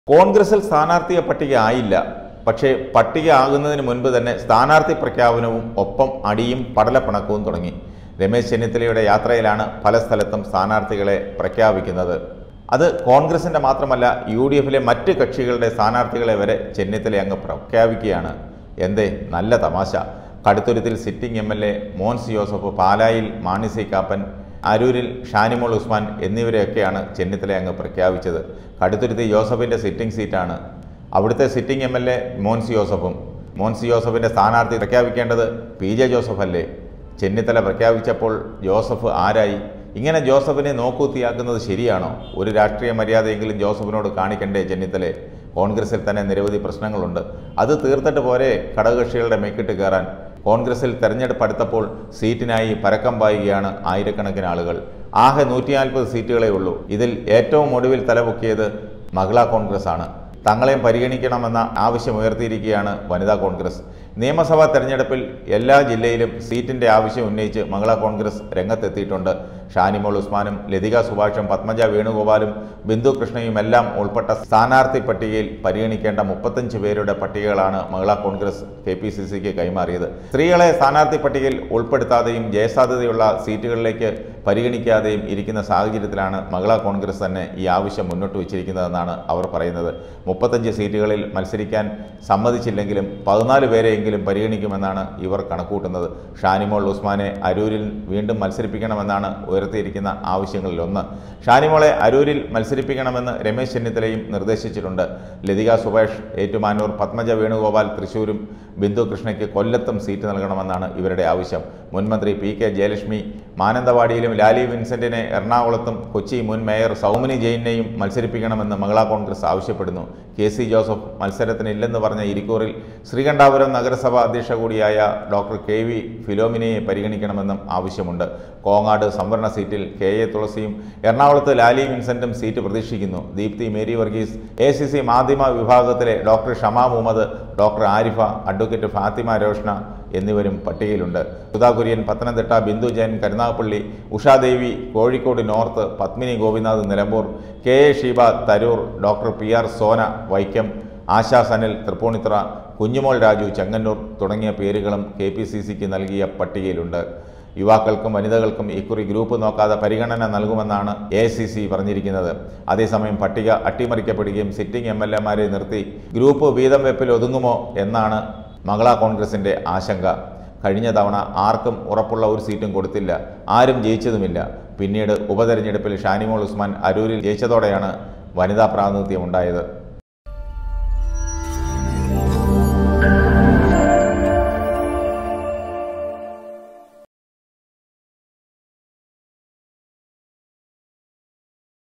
കോൺഗ്രസിൽ സ്ഥാനാർത്ഥിയെ പട്ടിക ആയില്ല പക്ഷേ പട്ടിക ആകുന്നതിന് മുൻപ് തന്നെ സ്ഥാനാർത്ഥി പ്രഖ്യാപനവും ഒപ്പം അടിയും പടലപ്പിണക്കവും തുടങ്ങി രമേശ് ചെന്നിത്തലയുടെ യാത്രയിലാണ് പല സ്ഥലത്തും സ്ഥാനാർത്ഥികളെ പ്രഖ്യാപിക്കുന്നത് അത് കോൺഗ്രസിന്റെ മാത്രമല്ല യു ഡി എഫിലെ മറ്റ് കക്ഷികളുടെ സ്ഥാനാർത്ഥികളെ വരെ ചെന്നിത്തല അങ്ങ് പ്രഖ്യാപിക്കുകയാണ് എന്തേ നല്ല തമാശ കടുത്തുരുത്തിൽ sitting M L A Mons Joseph പാലായിൽ മാണി സി കാപ്പൻ അരൂരിൽ ഷാനിമോൾ ഉസ്മാൻ എന്നിവരെയൊക്കെയാണ് ചെന്നിത്തല അങ്ങ് പ്രഖ്യാപിച്ചത് കടുത്തുരുത്തി ജോസഫിൻ്റെ സിറ്റിംഗ് സീറ്റാണ് അവിടുത്തെ sitting M L A Mons ജോസഫും മോൻസി ജോസഫിൻ്റെ സ്ഥാനാർത്ഥി പ്രഖ്യാപിക്കേണ്ടത് പി ജെ ജോസഫ് അല്ലേ ചെന്നിത്തല പ്രഖ്യാപിച്ചപ്പോൾ ജോസഫ് ആരായി ഇങ്ങനെ ജോസഫിനെ നോക്കൂത്തിയാക്കുന്നത് ശരിയാണോ ഒരു രാഷ്ട്രീയ മര്യാദയെങ്കിലും ജോസഫിനോട് കാണിക്കണ്ടേ ചെന്നിത്തലെ കോൺഗ്രസിൽ തന്നെ നിരവധി പ്രശ്നങ്ങളുണ്ട് അത് തീർത്തിട്ട് പോരെ ഘടകകക്ഷികളുടെ മേക്കിട്ട് കയറാൻ കോൺഗ്രസിൽ തെരഞ്ഞെടുപ്പ് അടുത്തപ്പോൾ സീറ്റിനായി പരക്കം പായുകയാണ് ആയിരക്കണക്കിന് ആളുകൾ ആകെ നൂറ്റി നാൽപ്പത് സീറ്റുകളേ ഉള്ളൂ ഇതിൽ ഏറ്റവും ഒടുവിൽ തലപൊക്കിയത് മഹിളാ കോൺഗ്രസ് ആണ് തങ്ങളെയും പരിഗണിക്കണമെന്ന ആവശ്യമുയർത്തിയിരിക്കുകയാണ് വനിതാ കോൺഗ്രസ് നിയമസഭാ തെരഞ്ഞെടുപ്പിൽ എല്ലാ ജില്ലയിലും സീറ്റിന്റെ ആവശ്യം ഉന്നയിച്ച് മഹിളാ കോൺഗ്രസ് രംഗത്തെത്തിയിട്ടുണ്ട് ഷാനിമോൾ ഉസ്മാനും ലതിക സുഭാഷും പത്മജ വേണുഗോപാലും ബിന്ദു കൃഷ്ണയും എല്ലാം ഉൾപ്പെട്ട സ്ഥാനാർത്ഥി പട്ടികയിൽ പരിഗണിക്കേണ്ട മുപ്പത്തഞ്ച് പേരുടെ പട്ടികകളാണ് Mahila Congress K P C സിക്ക് കൈമാറിയത് സ്ത്രീകളെ സ്ഥാനാർത്ഥി പട്ടികയിൽ ഉൾപ്പെടുത്താതെയും ജയസാധ്യതയുള്ള സീറ്റുകളിലേക്ക് പരിഗണിക്കാതെയും ഇരിക്കുന്ന സാഹചര്യത്തിലാണ് മഹിളാ കോൺഗ്രസ് തന്നെ ഈ ആവശ്യം മുന്നോട്ട് വച്ചിരിക്കുന്നതെന്നാണ് അവർ പറയുന്നത് മുപ്പത്തഞ്ച് സീറ്റുകളിൽ മത്സരിക്കാൻ സമ്മതിച്ചില്ലെങ്കിലും പതിനാല് പേരെയെങ്കിലും പരിഗണിക്കുമെന്നാണ് ഇവർ കണക്കൂട്ടുന്നത് ഷാനിമോൾ ഉസ്മാനെ അരൂരിൽ വീണ്ടും മത്സരിപ്പിക്കണമെന്നാണ് ഉയർത്തിയിരിക്കുന്ന ആവശ്യങ്ങളിലൊന്ന് ഷാനിമോളെ അരൂരിൽ മത്സരിപ്പിക്കണമെന്ന് രമേശ് ചെന്നിത്തലയും നിർദ്ദേശിച്ചിട്ടുണ്ട് ലതിക സുഭാഷ് ഏറ്റുമാനൂർ പത്മജ വേണുഗോപാൽ തൃശൂരും ബിന്ദു കൃഷ്ണയ്ക്ക് കൊല്ലത്തും സീറ്റ് നൽകണമെന്നാണ് ഇവരുടെ ആവശ്യം മുൻമന്ത്രി പി കെ ജയലക്ഷ്മി മാനന്തവാടിയിലും ലാലി വിൻസെന്റിനെ എറണാകുളത്തും കൊച്ചി മുൻ മേയർ സൗമിനി ജെയിനെയും മത്സരിപ്പിക്കണമെന്ന് മഹിളാ കോൺഗ്രസ് ആവശ്യപ്പെടുന്നു കെ സി ജോസഫ് മത്സരത്തിനില്ലെന്ന് പറഞ്ഞ ഇരിക്കൂറിൽ ശ്രീകണ്ഠാപുരം നഗരസഭ അധ്യക്ഷ കൂടിയായ ഡോക്ടർ കെ വി ഫിലോമിനയെ പരിഗണിക്കണമെന്നും ആവശ്യമുണ്ട് കോങ്ങാട് സംവരണ സീറ്റിൽ കെ എ തുളസിയും എറണാകുളത്ത് ലാലി വിൻസെന്റും സീറ്റ് പ്രതീക്ഷിക്കുന്നു Deepthi Mary Varghese A C C മാധ്യമ വിഭാഗത്തിലെ doctor Shama Muhammad doctor Arifa advocate Fathima Roshna എന്നിവരും പട്ടികയിലുണ്ട് Sudha Kurian Pathanamthitta Bindu Jayan Karunagappally Ushadevi Kozhikode north Padmini Gopinath Nilambur K A Sheeba Tharoor doctor P R Sona Vaikom Asha Sanal Thrippunithura Kunjumol Raju Chengannur തുടങ്ങിയ പേരുകളും കെ പി സി സിക്ക് നൽകിയ പട്ടികയിലുണ്ട് യുവാക്കൾക്കും വനിതകൾക്കും ഇക്കുറി ഗ്രൂപ്പ് നോക്കാതെ പരിഗണന നൽകുമെന്നാണ് എ സി സി പറഞ്ഞിരിക്കുന്നത് അതേസമയം പട്ടിക അട്ടിമറിക്കപ്പെടുകയും സിറ്റിംഗ് എം എൽ എമാരെ നിർത്തി ഗ്രൂപ്പ് വീതം വെപ്പിൽ ഒതുങ്ങുമോ എന്നാണ് മകളാ കോൺഗ്രസിന്റെ ആശങ്ക കഴിഞ്ഞ തവണ ആർക്കും ഉറപ്പുള്ള ഒരു സീറ്റും കൊടുത്തില്ല ആരും ജയിച്ചതുമില്ല പിന്നീട് ഉപതെരഞ്ഞെടുപ്പിൽ ഷാനിമോൾ ഉസ്മാൻ അരൂരിൽ ജയിച്ചതോടെയാണ് വനിതാ പ്രാതിനിധ്യം ഉണ്ടായത്